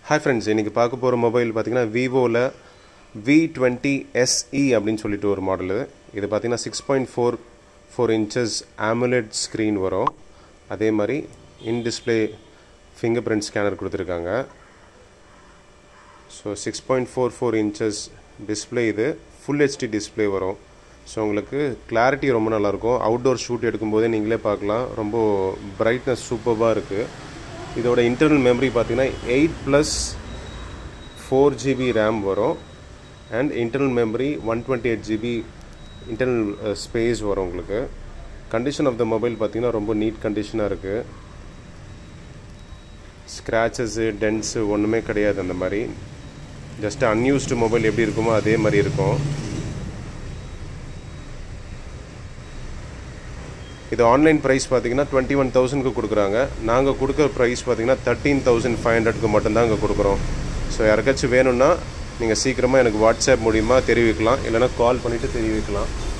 hi friends இன்றைக்கி பார்க்க போகிற மொபைல் பார்த்தீங்கன்னா விவோவில் வி டுவெண்ட்டி எஸ்இ அப்படின்னு சொல்லிட்டு ஒரு மாடலு இது பார்த்தீங்கன்னா six point four four inches AMOLED screen வரும் அதே மாதிரி in display fingerprint scanner கொடுத்துருக்காங்க so six point four four inches display இது ஃபுல் ஹெச்டி டிஸ்பிளே வரும் ஸோ உங்களுக்கு கிளாரிட்டி ரொம்ப நல்லாயிருக்கும் அவுட்டோர் ஷூட் எடுக்கும்போதே நீங்களே பார்க்கலாம் ரொம்ப பிரைட்னஸ் சூப்பராக இருக்குது இதோட இன்டர்னல் மெமரி பார்த்தீங்கன்னா eight plus four GB RAM வரும் and internal memory one twenty eight GB internal space வரும் உங்களுக்கு கண்டிஷன் ஆஃப் த மொபைல் பார்த்தீங்கன்னா ரொம்ப நீட் கண்டிஷனாக இருக்குது ஸ்க்ராச்சஸு டென்ஸு ஒன்றுமே கிடையாது அந்த மாதிரி ஜஸ்ட் அன்யூஸ்டு மொபைல் எப்படி இருக்குமோ அதே மாதிரி இருக்கும் இது ஆன்லைன் ப்ரைஸ் பார்த்தீங்கன்னா டுவெண்ட்டி ஒன் தௌசண்ட்க்கு கொடுக்குறாங்க நாங்கள் கொடுக்குற ப்ரைஸ் பார்த்தீங்கன்னா தேர்ட்டீன் தௌசண்ட் ஃபைவ் ஹண்ட்ரட்க்கு மட்டும்தான் இங்கே கொடுக்குறோம் ஸோ யாருக்காச்சும் வேணும்னா நீங்கள் சீக்கிரமாக எனக்கு வாட்ஸ்அப் மூலிமா தெரிவிக்கலாம் இல்லைனா கால் பண்ணிவிட்டு தெரிவிக்கலாம்